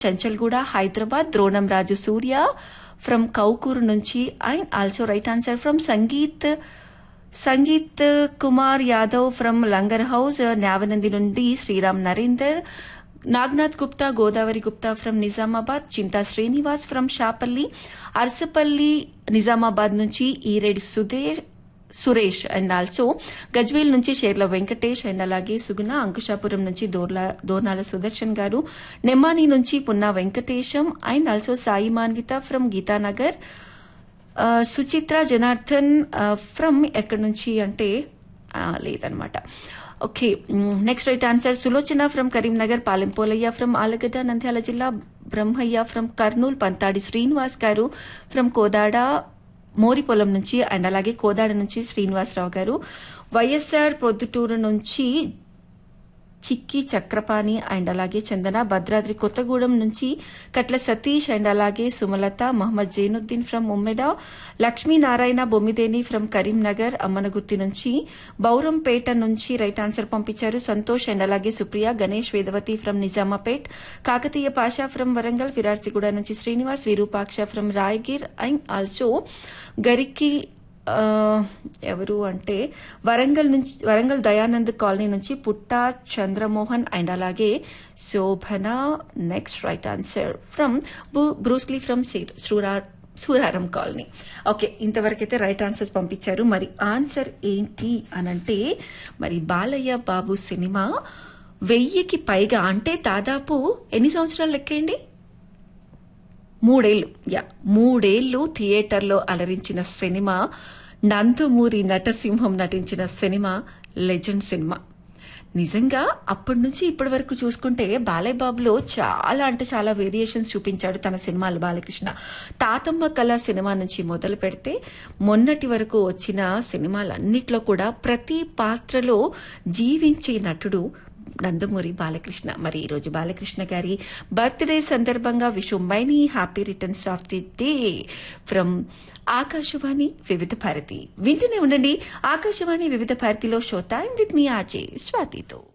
Chanchalguda Hyderabad Dronam Raju Surya from Kaukuru నుంచి and also right answer from Sangeet Sangeet Kumar Yadav from Langar Houz Nyavanandi నుండి Sriram Narender Nagnath Gupta Godavari Gupta from Nizamabad Chinta Srinivas from Shapalli Arasapalli Nizamabad నుంచి ఈరెడ్డి సుధీర్ సురేష్ అండ్ ఆల్సో గజ్వేల్ నుంచి షేర్ల వెంకటేష్ అండ్ అలాగే సుగుణ అంకుశాపురం నుంచి దోర్లా దోర్నాల సుదర్శన్ గారు నెమ్మాని నుంచి Punna Venkatesham and also Sai Manvitha from Geetanagar ఆ, సుచిత్ర జనార్దన్ ఫ్రమ్ ఎక్కడి నుంచి అంటే ఆ, లేదనమాట okay next right answer Sulochana from Karimnagar Palempolaiah from Allagadda Nandyal జిల్లా బ్రహ్మయ్య ఫ్రమ్ కర్నూల్ పంతాడి శ్రీనివాస్ గారు ఫ్రమ్ కోదాడ మోరిపొలం నుంచి అండ్ అలాగే కోదాడ నుంచి శ్రీనివాసరావు గారు వైఎస్ఆర్ ప్రొద్దుటూరు నుంచి చిక్కి చక్రపాణి అండ్ అలాగే చందన భద్రాద్రి కొత్తగూడెం నుంచి కట్ల సతీష్ అండ్ అలాగే సుమలత మహమ్మద్ జైనుద్దీన్ ఫ్రమ్ ఉమ్మెడ లక్ష్మీనారాయణ బొమ్మిదేని ఫ్రమ్ కరీంనగర్ అమ్మనగుర్తి నుంచి బౌరంపేట నుంచి రైట్ ఆన్సర్ పంపించారు సంతోష్ అండ్ అలాగే సుప్రియ గణేష్ వేదవతి ఫ్రమ్ నిజామాపేట్ కాకతీయ పాషా ఫ్రమ్ వరంగల్ ఫిరార్తిగూడ నుంచి Srinivas Virupaksha from Rayagiri and also Gariki ఆ, ఎవరు అంటే వరంగల్ నుంచి వరంగల్ దయానంద్ కాలనీ నుంచి పుట్టా చంద్రమోహన్ అండ్ అలాగే Shobhana next right answer from Bruce Lee from Suraram colony okay ఇంతవరకైతే రైట్ ఆన్సర్స్ పంపించారు మరి ఆన్సర్ ఏంటి అనంటే మరి బాలయ్య బాబు సినిమా వెయ్యికి పైగా అంటే దాదాపు ఎన్ని సంవత్సరాలు లెక్కేయండి మూడేళ్లు యా మూడేళ్లు థియేటర్లో అలరించిన సినిమా నందమూరి నటసింహం నటించిన సినిమా లెజెండ్ సినిమా నిజంగా అప్పటి నుంచి ఇప్పటి వరకు చూసుకుంటే బాలయ్య బాబులో చాలా అంటే చాలా వేరియేషన్స్ చూపించాడు తన సినిమాలు బాలకృష్ణ తాతమ్మ కళ సినిమా నుంచి మొదలు పెడితే మొన్నటి వరకు వచ్చిన సినిమాలన్నిట్లో కూడా ప్రతి పాత్రలో జీవించే నటుడు నందమూరి బాలకృష్ణ మరి ఈ రోజు బాలకృష్ణ గారి బర్త్డే సందర్భంగా wish many happy returns of the day from Akashvani Vividh Bharati వింటూనే ఉండండి ఆకాశవాణి వివిధ భారతిలో షో టైం విత్ మీ ఆర్జే స్వాతితో